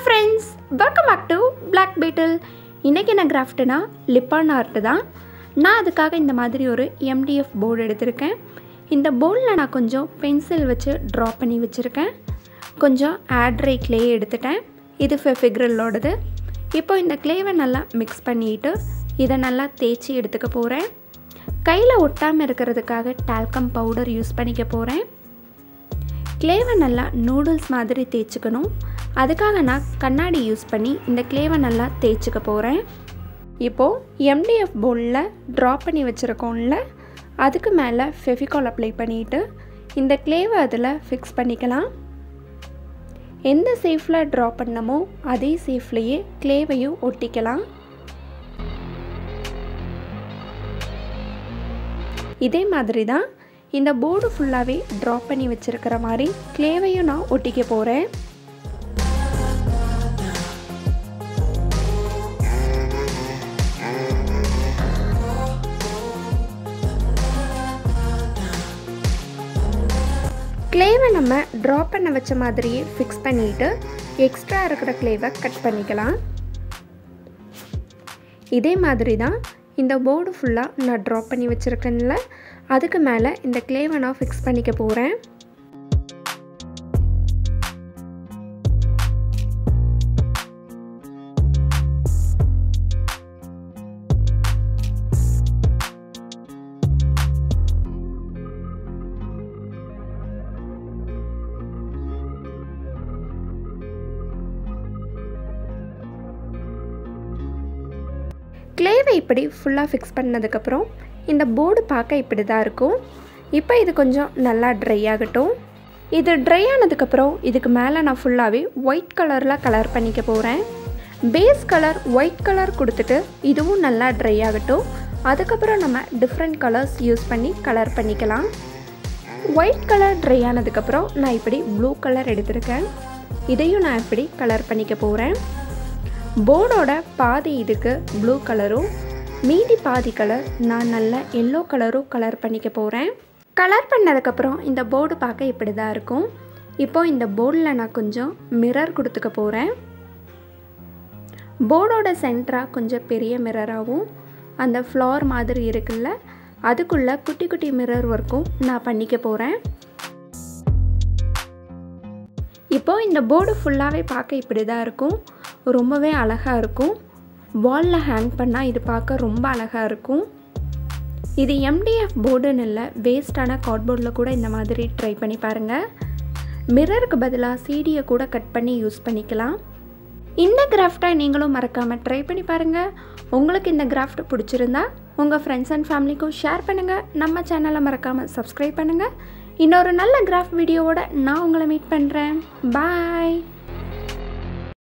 friends welcome back to Black Beetle இன்றைக்கி என்ன கிராஃப்ட்னா லிப்பான் art தான் நான் அதுக்காக இந்த மாதிரி ஒரு எம்டிஎஃப் போர்டு எடுத்திருக்கேன் இந்த போர்டில் நான் கொஞ்சம் பென்சில் வச்சு ட்ரா பண்ணி வச்சுருக்கேன் கொஞ்சம் ஆட்ரை க்ளே எடுத்துட்டேன் இது ஃபெஃபிக்ரலோடது இப்போ இந்த க்ளேவை நல்லா மிக்ஸ் பண்ணிட்டு இதை நல்லா தேய்ச்சி எடுத்துக்க போகிறேன் கையில் ஒட்டாமல் இருக்கிறதுக்காக டால்கம் பவுடர் யூஸ் பண்ணிக்க போகிறேன் க்ளேவை நல்லா நூடுல்ஸ் மாதிரி தேய்ச்சிக்கணும் அதுக்காக நான் கண்ணாடி யூஸ் பண்ணி இந்த க்ளேவை நல்லா தேய்ச்சிக்க போகிறேன் இப்போது எம்டிஎஃப் போலில் ட்ரா பண்ணி வச்சுருக்கோம்ல அதுக்கு மேலே ஃபெவிகால் அப்ளை பண்ணிவிட்டு இந்த க்ளேவை அதில் ஃபிக்ஸ் பண்ணிக்கலாம் எந்த சேஃபில் ட்ரா பண்ணமோ அதே சேஃப்லேயே க்ளேவையும் ஒட்டிக்கலாம் இதே மாதிரி தான் இந்த போர்டு ஃபுல்லாகவே ட்ரா பண்ணி வச்சுருக்கிற மாதிரி க்ளேவையும் நான் ஒட்டிக்க போகிறேன் க்ளேவை நம்ம ட்ரா பண்ண வச்ச மாதிரியே ஃபிக்ஸ் பண்ணிவிட்டு எக்ஸ்ட்ரா இருக்கிற க்ளேவை கட் பண்ணிக்கலாம் இதே மாதிரி தான் இந்த போர்டு ஃபுல்லாக நான் ட்ரா பண்ணி வச்சுருக்கேன்ல அதுக்கு மேலே இந்த க்ளேவை நான் ஃபிக்ஸ் பண்ணிக்க போகிறேன் க்ளேவை இப்படி ஃபுல்லாக ஃபிக்ஸ் பண்ணதுக்கப்புறம் இந்த போர்டு பார்க்க இப்படி தான் இருக்கும் இப்போ இது கொஞ்சம் நல்லா ட்ரை ஆகட்டும் இது ட்ரை ஆனதுக்கப்புறம் இதுக்கு மேலே நான் ஃபுல்லாகவே ஒயிட் கலரில் கலர் பண்ணிக்க போகிறேன் பேஸ் கலர் ஒயிட் கலர் கொடுத்துட்டு இதுவும் நல்லா ட்ரை ஆகட்டும் அதுக்கப்புறம் நம்ம டிஃப்ரெண்ட் கலர்ஸ் யூஸ் பண்ணி கலர் பண்ணிக்கலாம் ஒயிட் கலர் ட்ரை ஆனதுக்கப்புறம் நான் இப்படி ப்ளூ கலர் எடுத்திருக்கேன் இதையும் நான் இப்படி கலர் பண்ணிக்க போகிறேன் போர்டோட பாதி இதுக்கு ப்ளூ கலரும் மீதி பாதி கலர் நான் நல்ல எல்லோ கலரும் கலர் பண்ணிக்க போகிறேன் கலர் பண்ணதுக்கப்புறம் இந்த போர்டு பார்க்க இப்படி தான் இருக்கும் இப்போது இந்த போர்டில் நான் கொஞ்சம் மிரர் கொடுத்துக்க போகிறேன் போர்டோட சென்டராக கொஞ்சம் பெரிய மிரராகவும் அந்த ஃப்ளார் மாதிரி இருக்குல்ல அதுக்குள்ளே குட்டி குட்டி மிரர் ஒர்க்கும் நான் பண்ணிக்க போகிறேன் இப்போது இந்த போர்டு ஃபுல்லாகவே பார்க்க இப்படி தான் இருக்கும் ரொம்பவே அழகாக இருக்கும் வாலில் ஹேங் பண்ணால் இது பார்க்க ரொம்ப அழகாக இருக்கும் இது எம்டிஎஃப் போர்டுன்னு இல்லை வேஸ்டான கார்ட்போர்டில் கூட இந்த மாதிரி ட்ரை பண்ணி பாருங்கள் மிரருக்கு பதிலாக சீடியை கூட கட் பண்ணி யூஸ் பண்ணிக்கலாம் இந்த கிராஃப்டை நீங்களும் மறக்காமல் ட்ரை பண்ணி பாருங்கள் உங்களுக்கு இந்த கிராஃப்ட் பிடிச்சிருந்தா உங்கள் ஃப்ரெண்ட்ஸ் அண்ட் ஃபேமிலிக்கும் ஷேர் பண்ணுங்கள் நம்ம சேனலை மறக்காமல் சப்ஸ்கிரைப் பண்ணுங்கள் இன்னொரு நல்ல கிராஃப்ட் வீடியோவோட நான் உங்களை மீட் பண்ணுறேன் பாய்